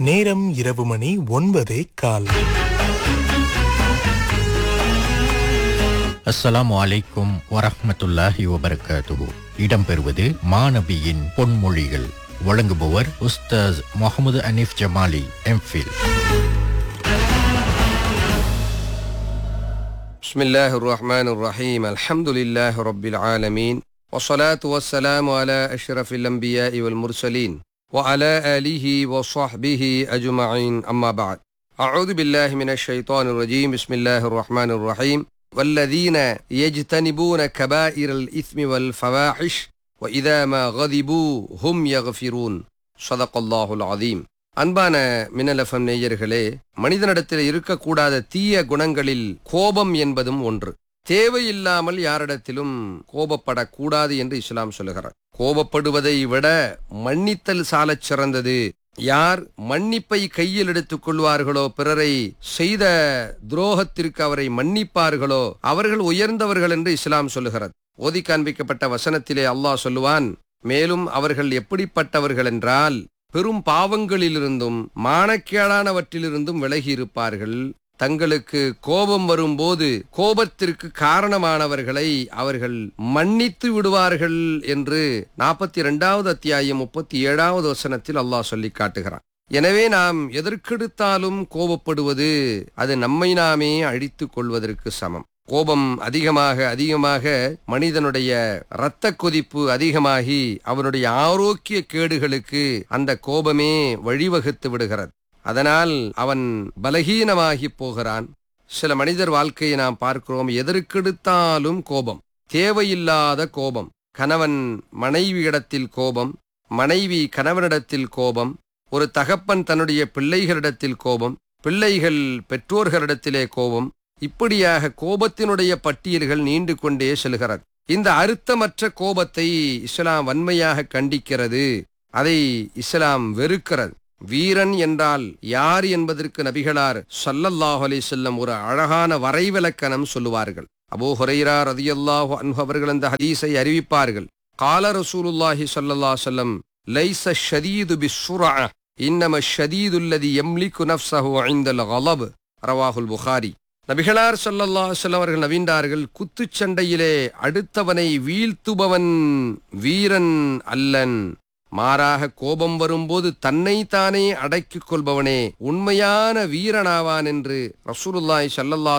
நேரம் இரவு மணி ஒன்பதே கால் அஸ்ஸலாமு அலைக்கும் வரஹ்மத்துல்லாஹி வபரகாத்துஹு இடம்பெறுவது மாநபியின் பொன்மொழிகள் வழங்குபவர் உஸ்தாஸ் முகமது அனீஃப் ஜமாலி எம்ஃபில் بسم الله الرحمن الرحيم الحمد لله رب العالمين والصلاة والسلام على أشرف الأنبياء والمرسلين وعلى آله وصحبه أجمعين أما بعد أعوذ بالله من الشيطان الرجيم بسم الله الرحمن الرحيم والذين يجتنبون كبائر الإثم والفواحش وإذا ما غضبوا هم يغفرون صدق الله العظيم அன்பான மின்னலஃபம் நேயர்களே மனிதனிடத்தில் இருக்கக்கூடாத தீய குணங்களில் கோபம் என்பதும் ஒன்று தேவையில்லாமல் யாரிடத்திலும் கோபப்படக்கூடாது என்று இஸ்லாம் சொல்லுகிறார் கோபப்படுவதை விட மன்னித்தல் சாலச் சிறந்தது யார் மன்னிப்பை கையில் எடுத்துக் கொள்வார்களோ பிறரை செய்த துரோகத்திற்கு அவரை மன்னிப்பார்களோ அவர்கள் உயர்ந்தவர்கள் என்று இஸ்லாம் சொல்லுகிறது ஓதி காண்பிக்கப்பட்ட வசனத்திலே அல்லாஹ் சொல்லுவான் மேலும் அவர்கள் எப்படிப்பட்டவர்கள் என்றால் பெரும் பாவங்களிலிருந்தும் மானக்கேடானவற்றிலிருந்தும் விலகி இருப்பார்கள் தங்களுக்கு கோபம் வரும்போது கோபத்திற்கு காரணமானவர்களை அவர்கள் மன்னித்து விடுவார்கள் என்று நாற்பத்தி இரண்டாவது அத்தியாயம் முப்பத்தி ஏழாவது வசனத்தில் அல்லாஹ் சொல்லி காட்டுகிறான் எனவே நாம் எதற்கெடுத்தாலும் கோபப்படுவது அது நம்மை நாமே அழித்துக் கொள்வதற்கு சமம் கோபம் அதிகமாக அதிகமாக மனிதனுடைய இரத்த கொதிப்பு அதிகமாகி அவனுடைய ஆரோக்கிய கேடுகளுக்கு அந்த கோபமே வழிவகுத்து விடுகிறது அதனால் அவன் பலகீனமாகி போகிறான் சில மனிதர் வாழ்க்கையை நாம் பார்க்கிறோம் எதற்கெடுத்தாலும் கோபம் தேவையில்லாத கோபம் கணவன் மனைவியிடத்தில் கோபம் மனைவி கணவனிடத்தில் கோபம் ஒரு தகப்பன் தன்னுடைய பிள்ளைகளிடத்தில் கோபம் பிள்ளைகள் பெற்றோர்களிடத்திலே கோபம் இப்படியாக கோபத்தினுடைய பட்டியல்கள் நீண்டு கொண்டே செல்கிறது இந்த அர்த்தமற்ற கோபத்தை இஸ்லாம் வன்மையாக கண்டிக்கிறது அதை இஸ்லாம் வெறுக்கிறது வீரன் என்றால் யார் என்பதற்கு நபிகளார் சல்லல்லாஹு அலைஹி செல்லம் ஒரு அழகான வரைவிலக்கணம் சொல்லுவார்கள் அபூ ஹுரைரா ரதியல்லாஹு அன்ஹு அவர்கள் அந்த ஹதீஸை அறிவிப்பார்கள் கால ரசூலுல்லாஹி ஸல்லல்லாஹு அலைஹி வஸல்லம் லைஸ ஷதீது பிஸ்ஸுரஅ இன்னம ஷதீதுல்லதி யம்லிகு நஃப்ஸஹு இந்தல் கலப் ரவாஹுல் புகாரி நபிகளார் சல்லல்லா செல்லம் அவர்கள் நவீண்டார்கள் குத்துச்சண்டையிலே அடுத்தவனை வீழ்த்துபவன் வீரன் அல்லன் மாறாக கோபம் வரும்போது தன்னைத்தானே அடக்கிக் கொள்பவனே உண்மையான வீரனாவான் என்று ரசூலுல்லாய் சல்லல்லா